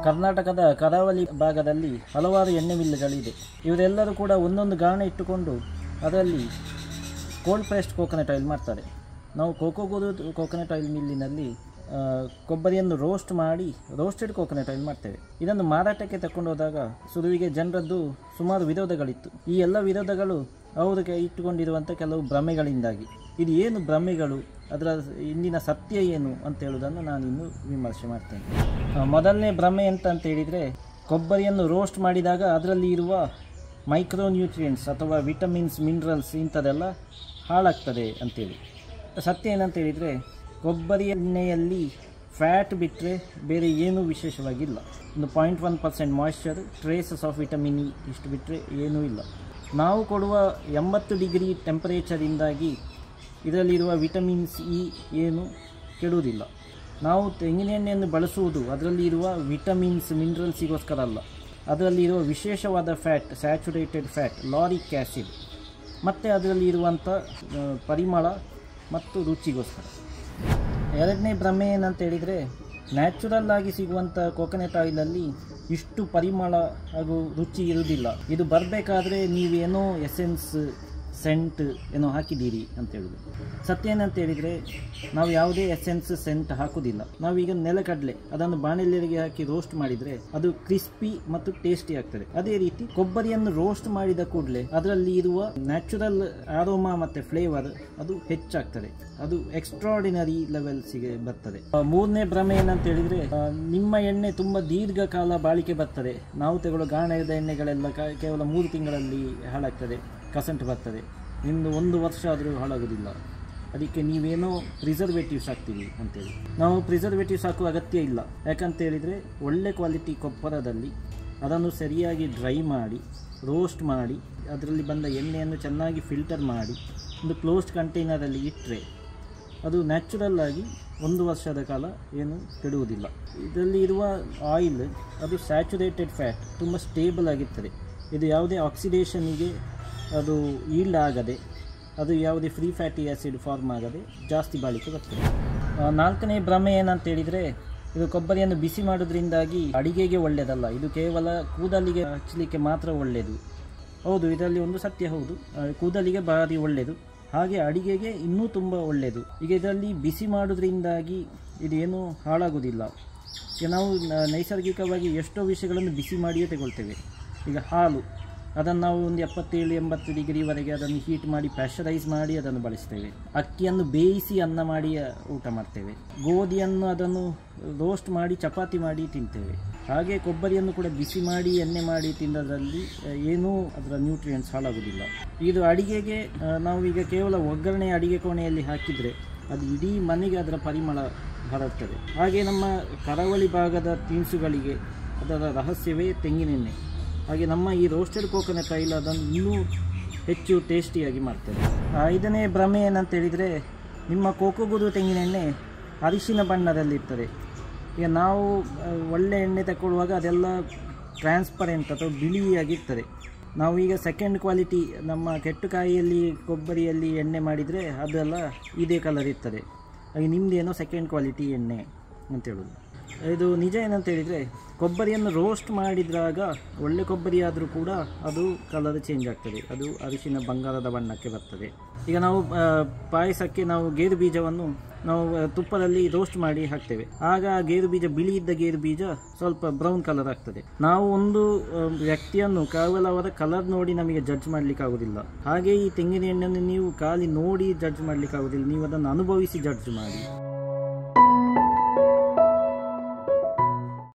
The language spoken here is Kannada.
ಕರ್ನಾಟಕದ ಕರಾವಳಿ ಭಾಗದಲ್ಲಿ ಹಲವಾರು ಎಣ್ಣೆ ಮಿಲ್లుಗಳಿದೆ ಇವರೆಲ್ಲರೂ ಕೂಡ ಒಂದೊಂದು ಗಾಣ ಇಟ್ಟುಕೊಂಡು ಅದರಲ್ಲಿ ಕೋಲ್ಡ್ ಪ್ರೆಸ್ಡ್ ಕೋಕೋನಟ್ ಆಯಿಲ್ ಮಾಡ್ತಾರೆ ನಾವು ಕೋಕೋಗುರು ಕೋಕೋನಟ್ ಆಯಿಲ್ ಮಿಲ್ಲಿನಲ್ಲಿ ಆ, ಕೊಬ್ಬರಿಯನ್ನು ರೋಸ್ಟ್ ಮಾಡಿ ರೋಸ್ಟೆಡ್ ಕೋಕೋನಟ್ ಆಯಿಲ್ ಮಾಡ್ತೇವೆ ಇದನ್ನು ಮಾರಾಟಕ್ಕೆ ತಕೊಂಡು ಹೋದಾಗ ಸುರುವಿಗೆ ಜನರದ್ದು ಸುಮಾರು ವಿರೋಧಗಳಿತ್ತು ಈ ಎಲ್ಲ ವಿರೋಧಗಳು ಅವರಿಗೆ ಇಟ್ಟುಕೊಂಡಿರುವಂಥ ಕೆಲವು ಭ್ರಮೆಗಳಿಂದಾಗಿ ಇದು ಏನು ಭ್ರಮೆಗಳು ಅದರ ಇಂದಿನ ಸತ್ಯ ಏನು ಅಂತ ಹೇಳುವುದನ್ನು ನಾನು ಇನ್ನು ವಿಮರ್ಶೆ ಮಾಡ್ತೇನೆ ಆ, ಮೊದಲನೇ ಭ್ರಮೆ ಅಂತ ಅಂತ ಹೇಳಿದರೆ ಕೊಬ್ಬರಿಯನ್ನು ರೋಸ್ಟ್ ಮಾಡಿದಾಗ ಅದರಲ್ಲಿ ಇರುವ ಮೈಕ್ರೋನ್ಯೂಟ್ರಿಯೆಂಟ್ಸ್ ಅಥವಾ ವಿಟಮಿನ್ಸ್ ಮಿನರಲ್ಸ್ ಇಂಥದ್ದೆಲ್ಲ ಹಾಳಾಗ್ತದೆ ಅಂತೇಳಿ ಸತ್ಯ ಏನಂತ ಹೇಳಿದರೆ ಕೊಬ್ಬರಿ ಎಣ್ಣೆಯಲ್ಲಿ ಫ್ಯಾಟ್ ಬಿಟ್ಟರೆ ಬೇರೆ ಏನೂ ವಿಶೇಷವಾಗಿಲ್ಲ ಒಂದು point one percent moisture traces of vitamin E ಇಷ್ಟು ಬಿಟ್ಟರೆ ಏನೂ ಇಲ್ಲ ನಾವು ಕೊಡುವ ಎಂಬತ್ತು ಡಿಗ್ರಿ ಟೆಂಪರೇಚರಿಂದಾಗಿ ಇದರಲ್ಲಿರುವ ವಿಟಮಿನ್ಸ್ ಇ ಏನು ಕೆಡುವುದಿಲ್ಲ ನಾವು ತೆಂಗಿನ ಎಣ್ಣೆಯನ್ನು ಬಳಸುವುದು ಅದರಲ್ಲಿ ಇರುವ ವಿಟಮಿನ್ಸ್ ಮಿನರಲ್ಸಿಗೋಸ್ಕರ ಅಲ್ಲ ಅದರಲ್ಲಿ ಇರುವ ವಿಶೇಷವಾದ fat saturated fat lauric acid ಮತ್ತು ಅದರಲ್ಲಿ ಇರುವಂಥ ಆ, ಪರಿಮಳ ಮತ್ತು ರುಚಿಗೋಸ್ಕರ ಎರಡನೇ ಭ್ರಮೆ ಏನಂತ ಹೇಳಿದರೆ ನ್ಯಾಚುರಲ್ ಆಗಿ ಸಿಗುವಂಥ ಕೋಕೋನಟ್ ಆಯಿಲಲ್ಲಿ ಇಷ್ಟು ಪರಿಮಳ ಹಾಗೂ ರುಚಿ ಇರುವುದಿಲ್ಲ ಇದು ಬರಬೇಕಾದ್ರೆ ನೀವೇನೋ ಎಸೆನ್ಸ್ ಸೆಂಟ್ ಏನೋ ಹಾಕಿದ್ದೀರಿ ಅಂತ ಹೇಳುದು ಸತ್ಯ ಏನಂತ ಹೇಳಿದರೆ ನಾವು ಯಾವುದೇ ಎಸೆನ್ಸ್ ಸೆಂಟ್ ಹಾಕುವುದಿಲ್ಲ ನಾವೀಗ ನೆಲಕಡಲೆ ಅದನ್ನು ಬಾಣಲೆಗೆ ಹಾಕಿ ರೋಸ್ಟ್ ಮಾಡಿದರೆ ಅದು ಕ್ರಿಸ್ಪಿ ಮತ್ತು ಟೇಸ್ಟಿ ಆಗ್ತದೆ ಅದೇ ರೀತಿ ಕೊಬ್ಬರಿಯನ್ನು ರೋಸ್ಟ್ ಮಾಡಿದ ಕೂಡಲೇ ಅದರಲ್ಲಿ ಇರುವ ನ್ಯಾಚುರಲ್ ಆರೋಮಾ ಮತ್ತು ಫ್ಲೇವರ್ ಅದು ಹೆಚ್ಚಾಗ್ತದೆ ಅದು ಎಕ್ಸ್ಟ್ರಾಡಿನರಿ ಲೆವೆಲ್ಸಿಗೆ ಬರ್ತದೆ ಆ, ಮೂರನೇ ಭ್ರಮೆ ಏನಂತ ಹೇಳಿದರೆ ಆ, ನಿಮ್ಮ ಎಣ್ಣೆ ತುಂಬ ದೀರ್ಘಕಾಲ ಬಾಳಿಕೆ ಬರ್ತದೆ ನಾವು ತಗೊಳ್ಳೋ ಗಾಣದ ಎಣ್ಣೆಗಳೆಲ್ಲ ಕ- ಕೇವಲ ಮೂರು ತಿಂಗಳಲ್ಲಿ ಹಾಳಾಗ್ತದೆ ಕಸಂಟ್ ಬರ್ತದೆ ನಿಮ್ಮದು ಒಂದು ವರ್ಷ ಆದರೂ ಹಾಳಾಗೋದಿಲ್ಲ ಅದಕ್ಕೆ ನೀವೇನೋ ಪ್ರಿಸರ್ವೇಟಿವ್ಸ್ ಹಾಕ್ತೀವಿ ಅಂತೇಳಿ ನಾವು ಪ್ರಿಸರ್ವೇಟಿವ್ಸ್ ಹಾಕುವ ಅಗತ್ಯ ಇಲ್ಲ ಯಾಕಂತ ಹೇಳಿದರೆ ಒಳ್ಳೆ ಕ್ವಾಲಿಟಿ ಕೊಪ್ಪರದಲ್ಲಿ ಅದನ್ನು ಸರಿಯಾಗಿ ಡ್ರೈ ಮಾಡಿ ರೋಸ್ಟ್ ಮಾಡಿ ಅದರಲ್ಲಿ ಬಂದ ಎಣ್ಣೆಯನ್ನು ಚೆನ್ನಾಗಿ ಫಿಲ್ಟರ್ ಮಾಡಿ ಒಂದು ಕ್ಲೋಸ್ಡ್ ಕಂಟೈನರಲ್ಲಿ ಇಟ್ಟರೆ ಅದು ನ್ಯಾಚುರಲ್ ಆಗಿ ಒಂದು ವರ್ಷದ ಕಾಲ ಏನು ಕೆಡುವುದಿಲ್ಲ ಇದರಲ್ಲಿ ಇರುವ ಆಯಿಲ್ ಅದು ಸ್ಯಾಚುರೇಟೆಡ್ ಫ್ಯಾಟ್ ತುಂಬ ಸ್ಟೇಬಲ್ ಆಗಿರ್ತದೆ ಇದು ಯಾವುದೇ ಆಕ್ಸಿಡೇಷನಿಗೆ ಅದು ಈಲ್ಡ್ ಆಗದೆ ಅದು ಯಾವುದೇ ಫ್ರೀ ಫ್ಯಾಟಿ ಆ್ಯಸಿಡ್ ಫಾರ್ಮ್ ಆಗದೆ ಜಾಸ್ತಿ ಬಾಳಿಕೆ ಬರ್ತದೆ ಆ, ನಾಲ್ಕನೇ ಭ್ರಮೆ ಏನಂತ ಹೇಳಿದರೆ ಇದು ಕೊಬ್ಬರಿಯನ್ನು ಬಿಸಿ ಮಾಡೋದ್ರಿಂದಾಗಿ ಅಡಿಗೆಗೆ ಒಳ್ಳೆಯದಲ್ಲ ಇದು ಕೇವಲ ಕೂದಲಿಗೆ ಹಚ್ಚಲಿಕ್ಕೆ ಮಾತ್ರ ಒಳ್ಳೆಯದು ಹೌದು ಇದರಲ್ಲಿ ಒಂದು ಸತ್ಯ ಹೌದು ಆ, ಕೂದಲಿಗೆ ಭಾರಿ ಒಳ್ಳೆಯದು ಹಾಗೆ ಅಡಿಗೆಗೆ ಇನ್ನೂ ತುಂಬ ಒಳ್ಳೆಯದು ಈಗ ಇದರಲ್ಲಿ ಬಿಸಿ ಮಾಡೋದ್ರಿಂದಾಗಿ ಇದೇನು ಹಾಳಾಗೋದಿಲ್ಲ ಈಗ ನಾವು ನ- ನೈಸರ್ಗಿಕವಾಗಿ ಎಷ್ಟೋ ವಿಷಯಗಳನ್ನು ಬಿಸಿ ಮಾಡಿಯೇ ತಗೊಳ್ತೇವೆ ಈಗ ಹಾಲು ಅದನ್ನು ನಾವು ಒಂದು ಎಪ್ಪತ್ತೇಳು ಎಂಬತ್ತು ಡಿಗ್ರಿವರೆಗೆ ಅದನ್ನು ಹೀಟ್ ಮಾಡಿ ಪ್ರೆಷರೈಸ್ ಮಾಡಿ ಅದನ್ನು ಬಳಸ್ತೇವೆ ಅಕ್ಕಿಯನ್ನು ಬೇಯಿಸಿ ಅನ್ನ ಮಾಡಿ ಆ, ಊಟ ಮಾಡ್ತೇವೆ ಗೋಧಿಯನ್ನು ಅದನ್ನು ರೋಸ್ಟ್ ಮಾಡಿ ಚಪಾತಿ ಮಾಡಿ ತಿಂತೇವೆ ಹಾಗೆ ಕೊಬ್ಬರಿಯನ್ನು ಕೂಡ ಬಿಸಿ ಮಾಡಿ ಎಣ್ಣೆ ಮಾಡಿ ತಿನ್ನೋದ್ರಲ್ಲಿ ಆ, ಏನೂ ಅದರ ನ್ಯೂಟ್ರಿಯೆಂಟ್ಸ್ ಹಾಳಾಗೋದಿಲ್ಲ ಇದು ಅಡಿಗೆಗೆ ಆ, ನಾವು ಈಗ ಕೇವಲ ಒಗ್ಗರಣೆ ಅಡಿಗೆ ಕೋಣೆಯಲ್ಲಿ ಹಾಕಿದರೆ ಅದು ಇಡೀ ಮನೆಗೆ ಅದರ ಪರಿಮಳ ಹರಡ್ತದೆ ಹಾಗೆ ನಮ್ಮ ಕರಾವಳಿ ಭಾಗದ ತಿನಿಸುಗಳಿಗೆ ಅದರ ರಹಸ್ಯವೇ ತೆಂಗಿನೆಣ್ಣೆ ಹಾಗೆ ನಮ್ಮ ಈ ರೋಸ್ಟೆಡ್ ಕೋಕೋನಟ್ ಆಯಿಲ್ ಅದನ್ನು ಇನ್ನೂ ಹೆಚ್ಚು ಟೇಸ್ಟಿಯಾಗಿ ಮಾಡ್ತದೆ ಆ, ಐದನೇ ಭ್ರಮೆ ಏನಂತ ಹೇಳಿದರೆ ನಿಮ್ಮ ಕೋಕೋಗುರು ತೆಂಗಿನೆಣ್ಣೆ ಅರಿಶಿನ ಬಣ್ಣದಲ್ಲಿರ್ತದೆ ಈಗ ನಾವು ಆ, ಒಳ್ಳೆ ಎಣ್ಣೆ ತಗೊಳ್ಳುವಾಗ ಅದೆಲ್ಲ ಟ್ರಾನ್ಸ್ಪರೆಂಟ್ ಅಥವಾ ಬಿಳಿಯಾಗಿರ್ತದೆ ನಾವು ಈಗ ಸೆಕೆಂಡ್ ಕ್ವಾಲಿಟಿ ನಮ್ಮ ಕೆಟ್ಟುಕಾಯಿಯಲ್ಲಿ ಕೊಬ್ಬರಿಯಲ್ಲಿ ಎಣ್ಣೆ ಮಾಡಿದರೆ ಅದೆಲ್ಲ ಇದೇ ಕಲರ್ ಇರ್ತದೆ ಹಾಗೆ ನಿಮ್ಮದೇನೋ ಸೆಕೆಂಡ್ ಕ್ವಾಲಿಟಿ ಎಣ್ಣೆ ಅಂತ ಹೇಳೋದು ಇದು ನಿಜ ಏನಂತ ಹೇಳಿದರೆ ಕೊಬ್ಬರಿಯನ್ನು ರೋಸ್ಟ್ ಮಾಡಿದಾಗ ಒಳ್ಳೆ ಕೊಬ್ಬರಿ ಆದರೂ ಕೂಡ ಅದು ಕಲರ್ ಚೇಂಜ್ ಆಗ್ತದೆ ಅದು ಅರಿಶಿನ ಬಂಗಾರದ ಬಣ್ಣಕ್ಕೆ ಬರ್ತದೆ ಈಗ ನಾವು ಆ, ಪಾಯಸಕ್ಕೆ ನಾವು ಗೇರು ಬೀಜವನ್ನು ನಾವು ಆ, ತುಪ್ಪದಲ್ಲಿ ರೋಸ್ಟ್ ಮಾಡಿ ಹಾಕ್ತೇವೆ ಆಗ ಆ ಗೇರು ಬೀಜ ಬಿಳಿ ಇದ್ದ ಗೇರು ಬೀಜ ಸ್ವಲ್ಪ ಬ್ರೌನ್ ಕಲರ್ ಆಗ್ತದೆ ನಾವು ಒಂದು ಆ, ವ್ಯಕ್ತಿಯನ್ನು ಕೇವಲ ಅವರ ಕಲರ್ ನೋಡಿ ನಮಗೆ ಜಡ್ಜ್ ಮಾಡ್ಲಿಕ್ಕೆ ಆಗುದಿಲ್ಲ ಹಾಗೆ ಈ ತೆಂಗಿನ ಎಣ್ಣೆಯನ್ನು ನೀವು ಖಾಲಿ ನೋಡಿ ಜಡ್ಜ್ ಮಾಡ್ಲಿಕ್ಕೆ ಆಗುದಿಲ್ಲ ನೀವು ಅದನ್ನು ಅನುಭವಿಸಿ ಜಡ್ಜ್ ಮಾಡಿ